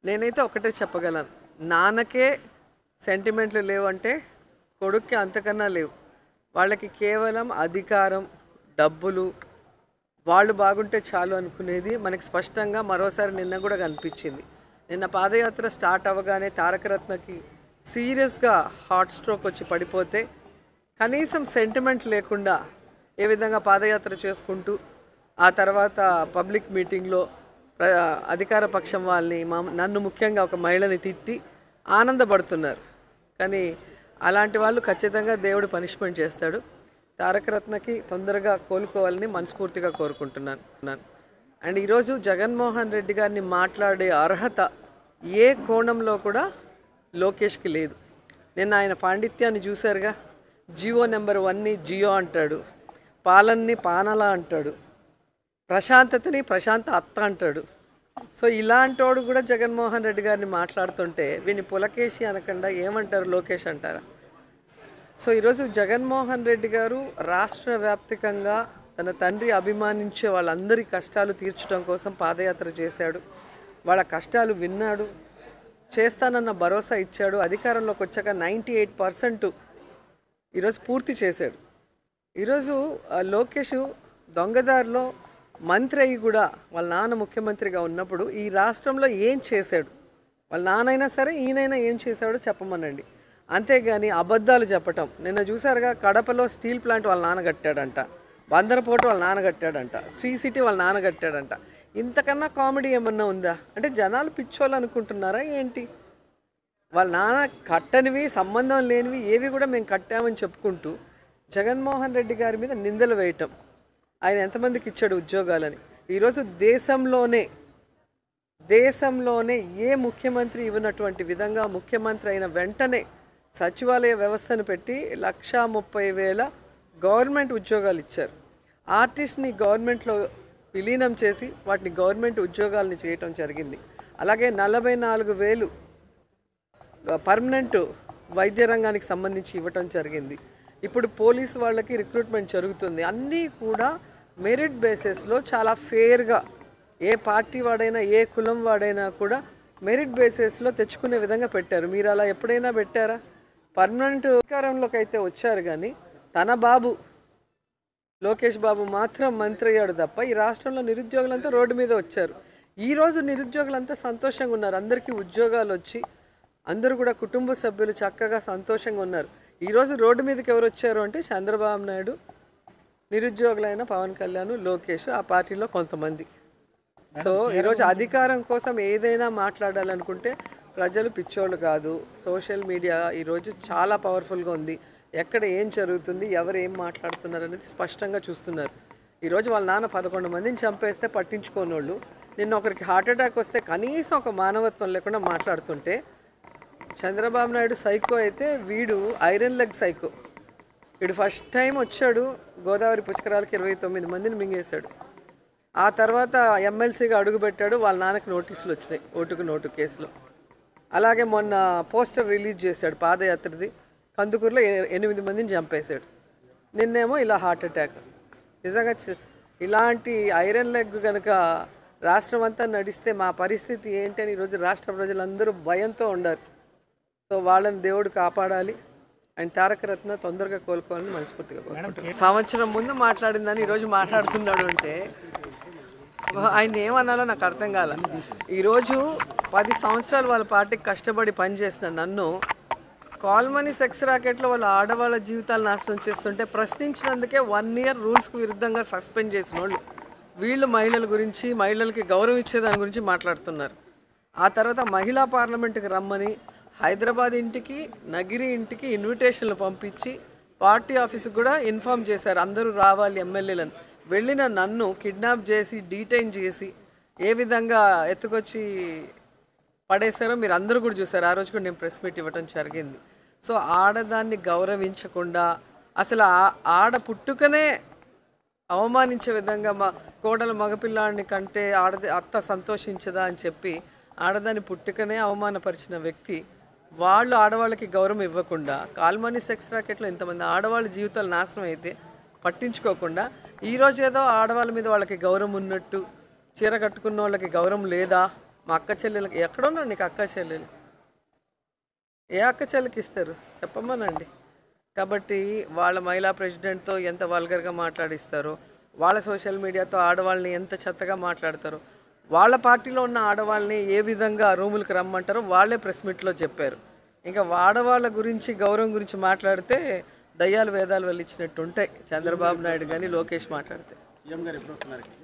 నేనైతే ఒకటే చెప్పగలను నాన్నకే సెంటిమెంట్లు లేవంటే కొడుక్కి అంతకన్నా లేవు వాళ్ళకి కేవలం అధికారం డబ్బులు వాళ్ళు బాగుంటే చాలు అనుకునేది మనకి స్పష్టంగా మరోసారి నిన్న కూడా కనిపించింది నిన్న పాదయాత్ర స్టార్ట్ అవ్వగానే తారకరత్నకి సీరియస్గా హార్ట్ స్ట్రోక్ వచ్చి పడిపోతే కనీసం సెంటిమెంట్ లేకుండా ఏ విధంగా పాదయాత్ర చేసుకుంటూ ఆ తర్వాత పబ్లిక్ మీటింగ్లో ప్ర అధికార పక్షం వాళ్ళని మా నన్ను ముఖ్యంగా ఒక మహిళని తిట్టి ఆనందపడుతున్నారు కానీ అలాంటి వాళ్ళు ఖచ్చితంగా దేవుడు పనిష్మెంట్ చేస్తాడు తారకరత్నకి తొందరగా కోలుకోవాలని మనస్ఫూర్తిగా కోరుకుంటున్నాను ఉన్నాను. అండ్ ఈరోజు జగన్మోహన్ రెడ్డి గారిని మాట్లాడే అర్హత ఏ కోణంలో కూడా లోకేష్కి లేదు నిన్న ఆయన పాండిత్యాన్ని చూశారుగా జియో నెంబర్ వన్ని జియో అంటాడు పాలన్ని పానలా అంటాడు ప్రశాంతతని ప్రశాంత అత్త అంటాడు సో ఇలాంటోడు కూడా జగన్మోహన్ రెడ్డి గారిని మాట్లాడుతుంటే వీని పులకేషి అనకుండా ఏమంటారు లోకేష్ అంటారా సో ఈరోజు జగన్మోహన్ రెడ్డి గారు రాష్ట్ర వ్యాప్తికంగా తన తండ్రి అభిమానించే వాళ్ళందరి కష్టాలు తీర్చడం కోసం పాదయాత్ర చేశాడు వాళ్ళ కష్టాలు విన్నాడు చేస్తానన్న భరోసా ఇచ్చాడు అధికారంలోకి వచ్చాక నైంటీ ఎయిట్ పర్సెంట్ ఈరోజు పూర్తి చేశాడు ఈరోజు ఆ, లోకేష్ దొంగదారిలో మంత్రి అయ్యి కూడా వాళ్ళ నాన్న ముఖ్యమంత్రిగా ఉన్నప్పుడు ఈ రాష్ట్రంలో ఏం చేశాడు వాళ్ళ నాన్నైనా సరే ఈయనైనా ఏం చేశాడో చెప్పమనండి అంతేగాని అబద్ధాలు చెప్పటం నిన్న చూసారుగా కడపలో స్టీల్ ప్లాంట్ వాళ్ళ నాన్న కట్టాడంట బందరపోటు వాళ్ళ నాన్న కట్టాడంట శ్రీ సిటీ వాళ్ళ నాన్న కట్టాడంట ఇంతకన్నా కామెడీ ఏమన్నా ఉందా అంటే జనాలు పిచ్చోళ్ళు అనుకుంటున్నారా ఏంటి వాళ్ళ నాన్న కట్టనివి సంబంధం లేనివి ఏవి కూడా మేము కట్టామని చెప్పుకుంటూ జగన్మోహన్ రెడ్డి గారి మీద నిందలు వేయటం ఆయన ఎంతమందికి ఇచ్చాడు ఉద్యోగాలని ఈరోజు దేశంలోనే దేశంలోనే ఏ ముఖ్యమంత్రి ఇవ్వనటువంటి విధంగా ముఖ్యమంత్రి అయిన వెంటనే సచివాలయ వ్యవస్థను పెట్టి లక్షా ముప్పై వేల గవర్నమెంట్ ఉద్యోగాలు ఇచ్చారు ఆర్టిస్ట్ని గవర్నమెంట్లో విలీనం చేసి వాటిని గవర్నమెంట్ ఉద్యోగాలని చేయటం జరిగింది అలాగే నలభై నాలుగు వేలు పర్మనెంట్ వైద్య రంగానికి సంబంధించి ఇవ్వటం జరిగింది ఇప్పుడు పోలీసు వాళ్ళకి రిక్రూట్మెంట్ జరుగుతుంది అన్నీ కూడా మెరిట్ బేసిస్లో చాలా ఫేర్గా ఏ పార్టీ వాడైనా ఏ కులం వాడైనా కూడా మెరిట్ బేసిస్లో తెచ్చుకునే విధంగా పెట్టారు మీరు అలా ఎప్పుడైనా పెట్టారా పర్మనెంట్ అధికారంలోకి అయితే వచ్చారు కానీ తన బాబు లోకేష్ బాబు మాత్రం మంత్రి అయ్యాడు తప్ప ఈ రాష్ట్రంలో నిరుద్యోగులంతా రోడ్డు మీద వచ్చారు ఈ రోజు నిరుద్యోగులంతా సంతోషంగా ఉన్నారు అందరికీ ఉద్యోగాలు వచ్చి అందరూ కూడా కుటుంబ సభ్యులు చక్కగా సంతోషంగా ఉన్నారు ఈరోజు రోడ్డు మీదకి ఎవరు వచ్చారు అంటే చంద్రబాబు నాయుడు నిరుద్యోగులైన పవన్ కళ్యాణ్ లోకేష్ ఆ పార్టీలో కొంతమంది సో ఈరోజు అధికారం కోసం ఏదైనా మాట్లాడాలనుకుంటే ప్రజలు పిచ్చోళ్ళు కాదు సోషల్ మీడియా ఈరోజు చాలా పవర్ఫుల్గా ఉంది ఎక్కడ ఏం జరుగుతుంది ఎవరు ఏం మాట్లాడుతున్నారు అనేది స్పష్టంగా చూస్తున్నారు ఈరోజు వాళ్ళ నాన్న పదకొండు మందిని చంపేస్తే పట్టించుకోనోళ్ళు నిన్న ఒకరికి హార్ట్ అటాక్ వస్తే కనీసం ఒక మానవత్వం లేకుండా మాట్లాడుతుంటే చంద్రబాబు నాయుడు సైకో అయితే వీడు ఐరన్ లెగ్ సైకో వీడు ఫస్ట్ టైం వచ్చాడు గోదావరి పుష్కరాలకి ఇరవై తొమ్మిది మందిని మింగేశాడు ఆ తర్వాత ఎమ్మెల్సీగా అడుగుపెట్టాడు వాళ్ళ నాన్నకి నోటీసులు వచ్చినాయి ఓటుకు నోటు కేసులో అలాగే మొన్న పోస్టర్ రిలీజ్ చేశాడు పాదయాత్రది కందుకూరులో ఎ- ఎనిమిది మందిని చంపేశాడు నిన్నేమో ఇలా హార్ట్ అటాక్ నిజంగా చ- ఇలాంటి ఐరన్ లెగ్ కనుక రాష్ట్రం అంతా నడిస్తే మా పరిస్థితి ఏంటి అని ఈరోజు రాష్ట్ర ప్రజలందరూ భయంతో ఉండారు సో వాళ్ళని దేవుడు కాపాడాలి అండ్ తారక రత్న తొందరగా కోలుకోవాలని మనస్ఫూర్తిగా కోరుకుంటున్నాను సంవత్సరం ముందు మాట్లాడిందని ఈరోజు మాట్లాడుతున్నాడు అంటే ఆయన ఏమన్నాలో నాకు అర్థం కాల ఈరోజు పది సంవత్సరాలు వాళ్ళ పార్టీకి కష్టపడి పనిచేసిన నన్ను కాల్మనీ సెక్స్ రాకెట్లో వాళ్ళ ఆడవాళ్ళ జీవితాలు నాశనం చేస్తుంటే ప్రశ్నించినందుకే వన్ ఇయర్ రూల్స్కి విరుద్ధంగా సస్పెండ్ చేసిన వాళ్ళు వీళ్ళు మహిళల గురించి మహిళలకి గౌరవం ఇచ్చే దాని గురించి మాట్లాడుతున్నారు ఆ తర్వాత మహిళా పార్లమెంట్కి రమ్మని హైదరాబాద్ ఇంటికి నగిరి ఇంటికి ఇన్విటేషన్లు పంపించి పార్టీ ఆఫీస్కి కూడా ఇన్ఫామ్ చేశారు అందరూ రావాలి ఎమ్మెల్యేలను వెళ్ళిన నన్ను కిడ్నాప్ చేసి డీటైన్ చేసి ఏ విధంగా ఎత్తుకొచ్చి పడేశారో మీరు అందరూ కూడా చూసారు ఆ రోజు కూడా నేను ప్రెస్ మీట్ ఇవ్వటం జరిగింది సో ఆడదాన్ని గౌరవించకుండా అసలు ఆ- ఆడ పుట్టుకనే అవమానించే విధంగా మా కోడల మగపిల్లాడిని కంటే ఆడది అత్త సంతోషించదా అని చెప్పి ఆడదాని పుట్టుకనే అవమానపరిచిన వ్యక్తి వాళ్ళు ఆడవాళ్ళకి గౌరవం ఇవ్వకుండా కాల్మనీ సెక్స్ రాకెట్లో ఇంతమంది ఆడవాళ్ళ జీవితాలు నాశనం అయితే పట్టించుకోకుండా ఈ రోజు ఏదో ఆడవాళ్ళ మీద వాళ్ళకి గౌరవం ఉన్నట్టు చీర కట్టుకున్న వాళ్ళకి గౌరవం లేదా మా అక్క చెల్లెలకి ఎక్కడున్నా నీకు అక్క చెల్లెలు ఏ అక్క చెల్లెకి ఇస్తారు చెప్పమనండి కాబట్టి వాళ్ళ మహిళా ప్రెసిడెంట్తో ఎంత వల్గర్గా మాట్లాడిస్తారో వాళ్ళ సోషల్ మీడియాతో ఆడవాళ్ళని ఎంత చెత్తగా మాట్లాడతారో వాళ్ళ పార్టీలో ఉన్న ఆడవాళ్ళని ఏ విధంగా రూములకు రమ్మంటారో వాళ్ళే ప్రెస్ మీట్లో చెప్పారు ఇంకా ఆడవాళ్ళ గురించి గౌరవం గురించి మాట్లాడితే దయ్యాలు వేదాలు వెళ్ళిచ్చినట్టు ఉంటాయి చంద్రబాబు నాయుడు కానీ లోకేష్ మాట్లాడితే సీఎం గారు ఎప్పుడు వస్తున్నారు